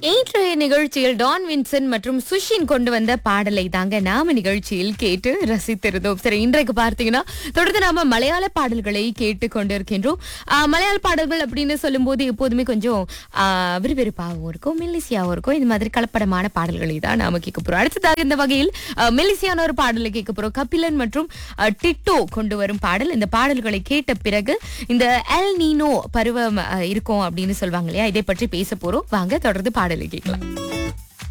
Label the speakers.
Speaker 1: இன்றைய நிகழ்ச்சியில் Don Vinson மற்றும் சுஷின் கொண்டு வந்த பாடலை தாங்க நாம நிகழ்ச்சியில் கேட்டு ரசித்திருந்தோம் சரி இன்றைக்கு பார்த்தீங்கன்னா தொடர்ந்து நாம மலையாள பாடல்களை கேட்டு கொண்டிருக்கின்றோம் ஆஹ், மலையாள பாடல்கள் அப்படின்னு சொல்லும்போது எப்போதுமே கொஞ்சம் ஆஹ், விறுவிறுப்பாகவும் இருக்கும் மெல்லிசியாவும் இருக்கும் இந்த மாதிரி கலப்படமான பாடல்களை தான் நாம கேட்க போறோம் அடுத்ததாக இந்த வகையில் ஆஹ், மெல்லிசியான ஒரு பாடலை கேட்க போறோம் கபிலன் மற்றும் ஆஹ், டிட்டோ கொண்டு வரும் பாடல் இந்த பாடல்களை கேட்ட பிறகு இந்த எல் நீனோ பருவம் ஆஹ், இருக்கும் அப்படின்னு சொல்லுவாங்க இல்லையா இதை பற்றி பேச போறோம் வாங்க தொடர்ந்து பாடலை கேட்கலாம்